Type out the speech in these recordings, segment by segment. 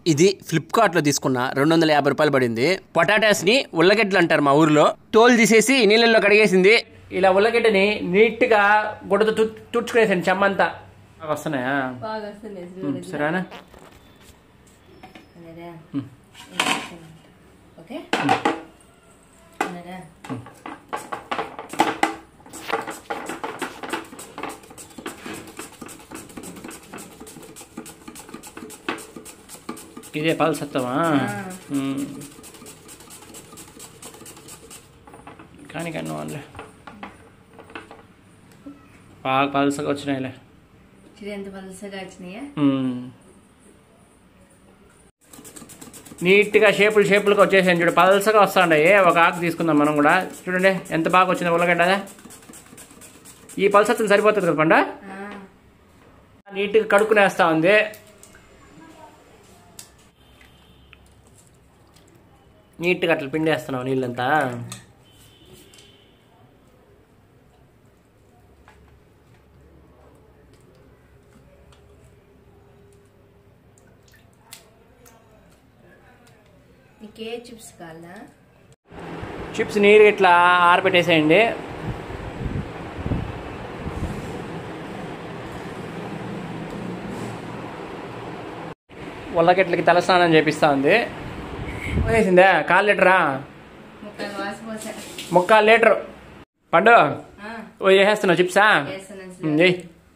ఇది ఫ్లిప్కార్ట్లో తీసుకున్న రెండు వందల యాభై రూపాయలు పడింది పొటాటాస్ని ఉల్లగడ్డలు అంటారు మా ఊర్లో తోలు తీసేసి నీళ్ళల్లో కడిగేసింది ఇలా ఉల్లగడ్డని నీట్గా గుడ్డతో తు తుడుచుకునేసాను చెమ్మంతా వస్తున్నాయా బాగా వస్తుంది ఉమ్, సరేనా అన్నదా ఓకే అన్నదా ఇదే పలసత్తమా ఉమ్. కానీ కానీ వాళ్ళే బాగా పలసగా వచ్చినాయిలే చూడు ఎంత పలసగా వచ్చినాయా ఉమ్. నీట్గా షేపులు షేపులుగా వచ్చేసాను చూడు పలసగా వస్తాండే ఒక ఆకు తీసుకుందాం మనం కూడా చూడండి ఎంత బాగా వచ్చింది ఉల్లగడ్డ ఈ పలసత్తులు సరిపోతుంది కదా పండ ఆ, నీట్గా కడుక్కునేస్తా ఉంది నీట్గా అట్లా పిండేస్తున్నావు నీళ్ళంతా నీకే చిప్స్ కావాలా చిప్స్ నీరు ఇట్లా ఆరబెట్టేసేయండి ఉల్లగడ్డలకి తలస్నానం చేపిస్తా ఉంది వేసిందే కాల్ లీటరా ముక్కలు వాసిపోసా ముక్కాలు లీటరు పండు ఆ, ఓ వేసేస్తున్నావు చిప్సా వేస్తున్నాను ఉమ్, సార్. చెయ్యి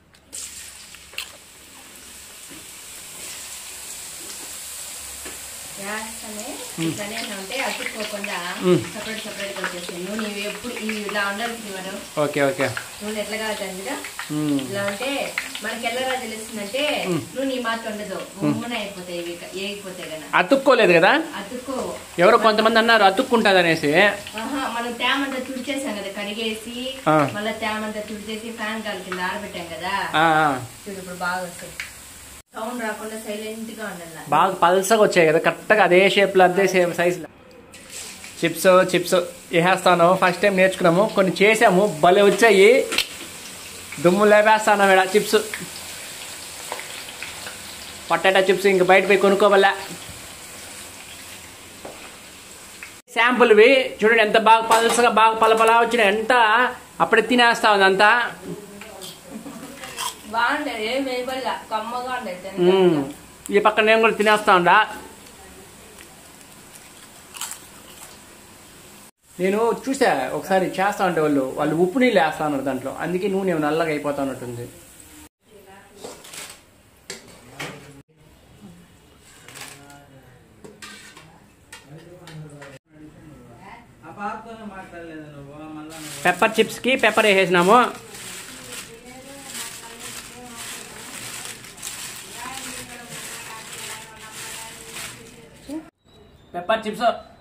వేస్తానే ఇట్లానే ఉంటే అతుక్కోకుండా మ్. సపరేట్ సపరేట్ వచ్చేస్తాయి నువ్వు నీవు ఎప్పుడు ఇవి ఇలా ఉండాలి మనం ఓకే ఓకే నువ్వు ఎట్లా కావాలి కదా ఉమ్, ఇలా ఉంటే మనకి ఎల్లరా తెలుస్తుందంటే నువ్వు నీ మాట ఉండదు ఉమ్మున అయిపోతాయి ఇవి ఏగిపోతాయి కదా అతుక్కోలేదు కదా అతుక్కో ఎవరో కొంతమంది అన్నారు అతుక్కుంటుంది అనేసి ఆహా, మనం తేమంతా తుడిచేసాం కదా కడిగేసి ఆ. మళ్ళీ తేమంతా తుడిచేసి ఫ్యాన్ గాలి కింద ఆరబెట్టాం కదా ఆ, ఆ. చూడు ఇప్పుడు బాగా వస్తుంది సౌండ్ రాకుండా సైలెంట్ గా ఉండాలి బాగా పల్సగా వచ్చాయి కదా కరెక్ట్గా అదే షేప్లో అదే సేమ్ సైజులో చిప్స్ చిప్స్ వేసేస్తాను ఫస్ట్ టైం నేర్చుకున్నాము కొన్ని చేసాము భలే వచ్చాయి దుమ్ము లేపేస్తాను మేడ చిప్స్ పొటాటో చిప్స్ ఇంక బయట పోయి కొనుక్కోవల్ల శాంపుల్వి చూడండి ఎంత బాగా పల్సగా బాగా పలపలా వచ్చినాయి ఎంత అప్పుడే తినేస్తా ఉంది అంతా బాగుంటది ఏం వేయబల్ల కమ్మగా ఉండదు మ్మ్. ఈ పక్కన నేను కూడా తినేస్తా ఉండా నేను చూసా ఒకసారి చేస్తా ఉంటే వాళ్ళు వాళ్ళు ఉప్పు నీళ్ళు వేస్తా ఉన్నారు దాంట్లో అందుకే నూనె ఏమో నల్లగా అయిపోతా ఉన్నట్టుంది పెప్పర్ చిప్స్ కి పెప్పర్ వేసేసినాము పెప్పర్ చిప్స్